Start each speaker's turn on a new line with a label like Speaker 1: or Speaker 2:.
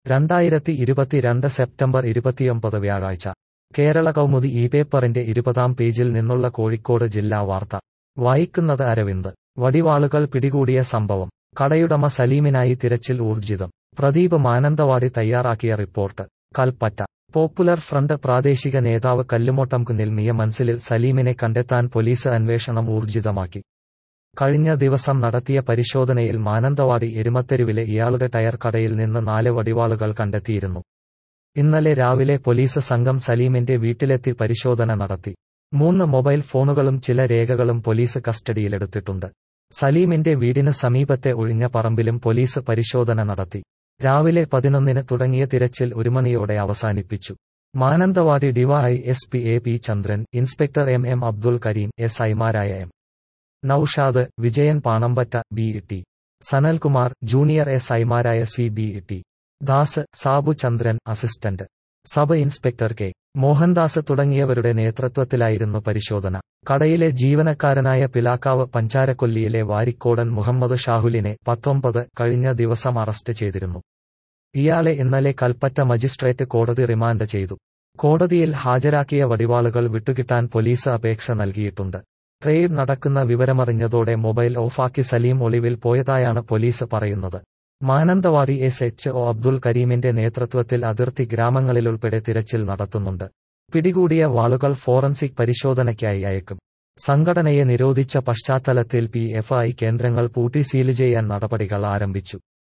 Speaker 1: രണ്ടായിരത്തി ഇരുപത്തിരണ്ട് സെപ്റ്റംബർ ഇരുപത്തിയൊമ്പത് വ്യാഴാഴ്ച കേരള കൗമുദി ഈ പേപ്പറിന്റെ ഇരുപതാം പേജിൽ നിന്നുള്ള കോഴിക്കോട് ജില്ലാ വാർത്ത വായിക്കുന്നത് അരവിന്ദ് വടിവാളുകൾ പിടികൂടിയ സംഭവം കടയുടമ സലീമിനായി തിരച്ചിൽ ഊർജിതം പ്രദീപ് മാനന്തവാടി തയ്യാറാക്കിയ റിപ്പോർട്ട് കൽപ്പറ്റ പോപ്പുലർ ഫ്രണ്ട് പ്രാദേശിക നേതാവ് കല്ലുമോട്ടം കുന്നിൽ മിയ മൻസിലിൽ സലീമിനെ കണ്ടെത്താൻ പോലീസ് അന്വേഷണം ഊർജിതമാക്കി കഴിഞ്ഞ ദിവസം നടത്തിയ പരിശോധനയിൽ മാനന്തവാടി എരുമത്തെരുവിലെ ഇയാളുടെ ടയർ കടയിൽ നിന്ന് നാല് വടിവാളുകൾ കണ്ടെത്തിയിരുന്നു ഇന്നലെ രാവിലെ പോലീസ് സംഘം സലീമിന്റെ വീട്ടിലെത്തി പരിശോധന നടത്തി മൂന്ന് മൊബൈൽ ഫോണുകളും ചില രേഖകളും പോലീസ് കസ്റ്റഡിയിലെടുത്തിട്ടുണ്ട് സലീമിന്റെ വീടിന് സമീപത്തെ ഒഴിഞ്ഞ പറമ്പിലും പോലീസ് പരിശോധന നടത്തി രാവിലെ പതിനൊന്നിന് തുടങ്ങിയ തിരച്ചിൽ ഒരു മണിയോടെ അവസാനിപ്പിച്ചു Mananthavady D Y S P A P Chandran inspector M M Abdul Kareem S ഐമാരായ M Noushad Vijayan Panampatta B T Sanalkumar junior S ഐമാരായ C B T Das Sabu Chandran assistant sub inspector K Mohandas തുടങ്ങിയവരുടെ നേതൃത്വത്തിലായിരുന്നു പരിശോധന കടയിലെ ജീവനക്കാരനായ പിലാക്കാവ് പഞ്ചാരക്കൊല്ലിയിലെ വാരിക്കോടൻ മുഹമ്മദ് ഷാഹുലിനെ പത്തൊമ്പത് കഴിഞ്ഞ ദിവസം അറസ്റ്റ് ചെയ്തിരുന്നു ഇയാളെ ഇന്നലെ കൽപ്പറ്റ മജിസ്ട്രേറ്റ് കോടതി റിമാൻഡ് ചെയ്തു കോടതിയിൽ ഹാജരാക്കിയ വടിവാളുകൾ വിട്ടുകിട്ടാൻ പോലീസ് അപേക്ഷ നൽകിയിട്ടുണ്ട് റെയ്ഡ് നടക്കുന്ന വിവരമറിഞ്ഞതോടെ മൊബൈൽ ഓഫാക്കി സലീം ഒളിവിൽ പോയതായാണ് പോലീസ് പറയുന്നത് Mananthavady S H O Abdul കരീമിന്റെ നേതൃത്വത്തിൽ അതിർത്തി ഗ്രാമങ്ങളിലുൾപ്പെടെ തിരച്ചിൽ നടത്തുന്നുണ്ട് പിടികൂടിയ വാളുകൾ ഫോറൻസിക് പരിശോധനയ്ക്കായി അയക്കും സംഘടനയെ നിരോധിച്ച പശ്ചാത്തലത്തിൽ പി എഫ് ഐ കേന്ദ്രങ്ങൾ പൂട്ടി സീൽ ചെയ്യാൻ നടപടികൾ ആരംഭിച്ചു